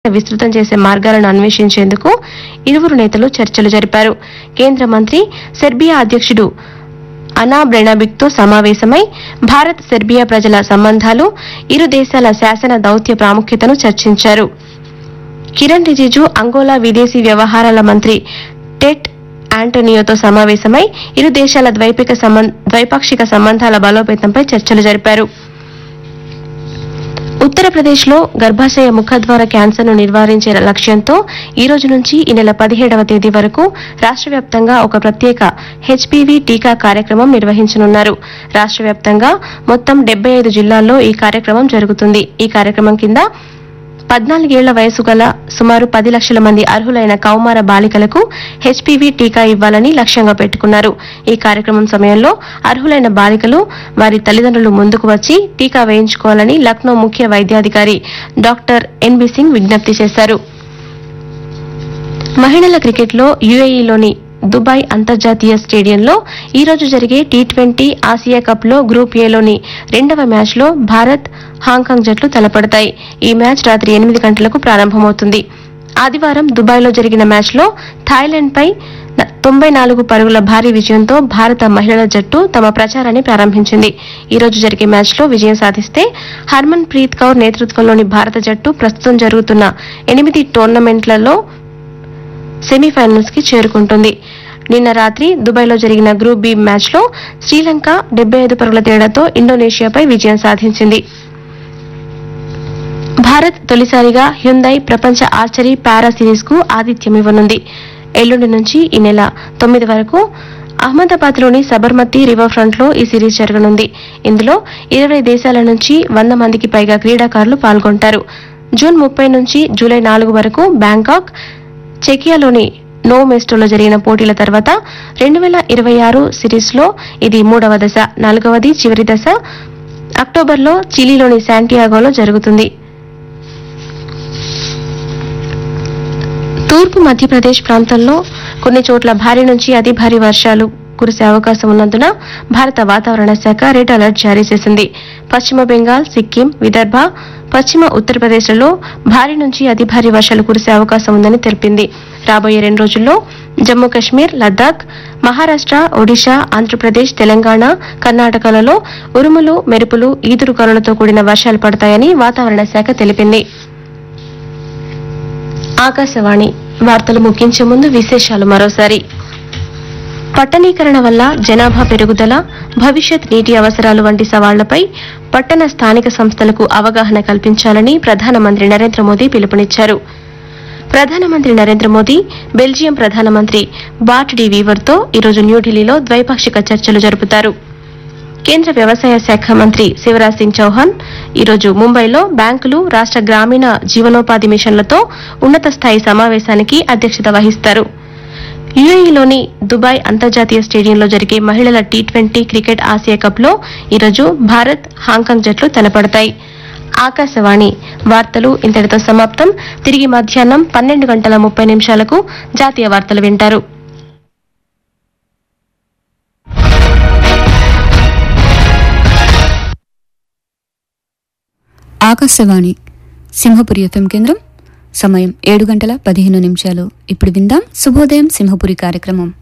విస్తృతం చేసే మార్గాలను అన్వేషించేందుకు ఇరువురు నేతలు చర్చలు జరిపారు కేంద్ర మంత్రి సెర్బియా అధ్యక్షుడు అనా బ్రెనాబిక్ తో సమావేశమై భారత్ సెర్బియా ప్రజల సంబంధాలు ఇరు దేశాల శాసన దౌత్య ప్రాముఖ్యతను చర్చించారు కిరణ్ రిజిజు అంగోలా విదేశీ వ్యవహారాల మంత్రి టెట్ ఆంటోనియోతో సమావేశమై ఇరు దేశాల ద్వైపిక సంబం- ద్వైపాక్షిక సంబంధాల బలోపేతంపై చర్చలు జరిపారు ఉత్తరప్రదేశ్లో గర్భాశయ ముఖద్వార క్యాన్సర్ను నివారించే లక్ష్యంతో ఈ రోజు నుంచి ఈ నెల పదిహేడవ తేదీ వరకు రాష్ట్ర వ్యాప్తంగా ఒక ప్రత్యేక హెచ్పీవీ టీకా కార్యక్రమం నిర్వహించనున్నారు రాష్ట్ర వ్యాప్తంగా మొత్తం డెబ్బై ఐదు జిల్లాల్లో ఈ కార్యక్రమం జరుగుతుంది ఈ కార్యక్రమం కింద పద్నాలుగేళ్ల వయసు గల సుమారు పది లక్షల మంది అర్హులైన కౌమార బాలికలకు హెచ్పీవీ టీకా ఇవ్వాలని లక్ష్యంగా పెట్టుకున్నారు ఈ కార్యక్రమం సమయంలో అర్హులైన బాలికలు వారి తల్లిదండ్రులు ముందుకు వచ్చి టీకా వేయించుకోవాలని లక్నో ముఖ్య వైద్యాధికారి డాక్టర్ ఎన్బి సింగ్ విజ్ఞప్తి చేశారు మహిళల క్రికెట్లో యుఏఈలోని దుబాయ్ అంతర్జాతీయ స్టేడియంలో ఈ రోజు జరిగే టీ ట్వంటీ ఆసియా కప్ లో గ్రూప్ ఏలోని రెండవ మ్యాచ్ లో భారత్ హాంకాంగ్ జట్లు తలపడతాయి ఈ మ్యాచ్ రాత్రి ఎనిమిది గంటలకు ప్రారంభమవుతుంది ఆదివారం దుబాయ్లో జరిగిన మ్యాచ్లో థాయిలాండ్ పై న- తొంభై నాలుగు పరుగుల భారీ విజయంతో భారత మహిళల జట్టు తమ ప్రచారాన్ని ప్రారంభించింది ఈ రోజు జరిగే మ్యాచ్లో విజయం సాధిస్తే హర్మన్ ప్రీత్ కౌర్ నేతృత్వంలోని భారత జట్టు ప్రస్తుతం జరుగుతున్న ఎనిమిది టోర్నమెంట్లలో సెమీఫైనల్స్ కి చేరుకుంటుంది నిన్న రాత్రి దుబాయ్లో జరిగిన గ్రూప్ బి మ్యాచ్లో శ్రీలంక డెబ్బై ఐదు పరుగుల తేడాతో ఇండోనేషియాపై విజయం సాధించింది భారత్ తొలిసారిగా హ్యుందై ప్రపంచ ఆర్చరీ పారా సిరీస్ కు ఆతిథ్యం ఇవ్వనుంది ఎల్లుండి నుంచి ఈ నెల తొమ్మిది వరకు అహ్మదాబాద్ లోని సబర్మతి రివర్ ఫ్రంట్ లో ఈ సిరీస్ జరగనుంది ఇందులో ఇరవై దేశాల నుంచి వంద మందికి పైగా క్రీడాకారులు పాల్గొంటారు జూన్ ముప్పై నుంచి జూలై నాలుగు వరకు బ్యాంకాక్ చెకియాలోని నో మెస్టోలో జరిగిన పోటీల తర్వాత రెండు వేల ఇరవై ఆరు సిరీస్ లో ఇది మూడవ దశ నాలుగవది చివరి దశ అక్టోబర్లో చిలీలోని శాంటియాగోలో జరుగుతుంది తూర్పు మధ్యప్రదేశ్ ప్రాంతంలో కొన్ని చోట్ల భారీ నుంచి అతి భారీ వర్షాలు కురిసే అవకాశం ఉన్నందున భారత వాతావరణ శాఖ రెడ్ అలర్ట్ జారీ చేసింది పశ్చిమ బెంగాల్ సిక్కిం విదర్భ పశ్చిమ ఉత్తరప్రదేశ్లలో భారీ నుంచి అతి భారీ వర్షాలు కురిసే అవకాశం ఉందని తెలిపింది రాబోయే రెండు రోజుల్లో జమ్మూ కశ్మీర్ లద్దాఖ్ మహారాష్ట్ర ఒడిశా ఆంధ్రప్రదేశ్ తెలంగాణ కర్ణాటకలలో ఉరుములు మెరుపులు ఈదురుగాలులతో కూడిన వర్షాలు పడతాయని వాతావరణ శాఖ తెలిపింది ఆకాశవాణి వార్తలు ముగించే ముందు విశేషాలు మరోసారి పట్టణీకరణ వల్ల జనాభా పెరుగుదల భవిష్యత్ నీటి అవసరాలు వంటి సవాళ్లపై పట్టణ స్థానిక సంస్థలకు అవగాహన కల్పించాలని ప్రధానమంత్రి నరేంద్ర మోదీ పిలుపునిచ్చారు ప్రధానమంత్రి నరేంద్ర మోదీ బెల్జియం ప్రధానమంత్రి బాట్ డి వీవర్తో ఈరోజు న్యూఢిల్లీలో ద్వైపాక్షిక చర్చలు జరుపుతారు కేంద్ర వ్యవసాయ శాఖ మంత్రి శివరాజ్ సింగ్ చౌహాన్ ఈరోజు ముంబైలో బ్యాంకులు రాష్ట గ్రామీణ జీవనోపాధి మిషన్లతో ఉన్నత స్థాయి సమావేశానికి అధ్యక్షత వహిస్తారు యుఏఈలోని దుబాయ్ అంతర్జాతీయ స్టేడియంలో జరిగే మహిళల టీ ట్వంటీ క్రికెట్ ఆసియా కప్లో ఈరోజు భారత్ హాంకాంగ్ జట్లు తలపడతాయి ఆకాశవాణి వార్తలు ఇంతటితో సమాప్తం తిరిగి మధ్యాహ్నం పన్నెండు గంటల ముప్పై నిమిషాలకు జాతీయ వార్తలు వింటారు ఆకాశవాణి సింహపురి ఎఫ్ఎం కేంద్రం సమయం ఏడు గంటల పదిహేను నిమిషాలు ఇప్పుడు విందాం శుభోదయం సింహపురి కార్యక్రమం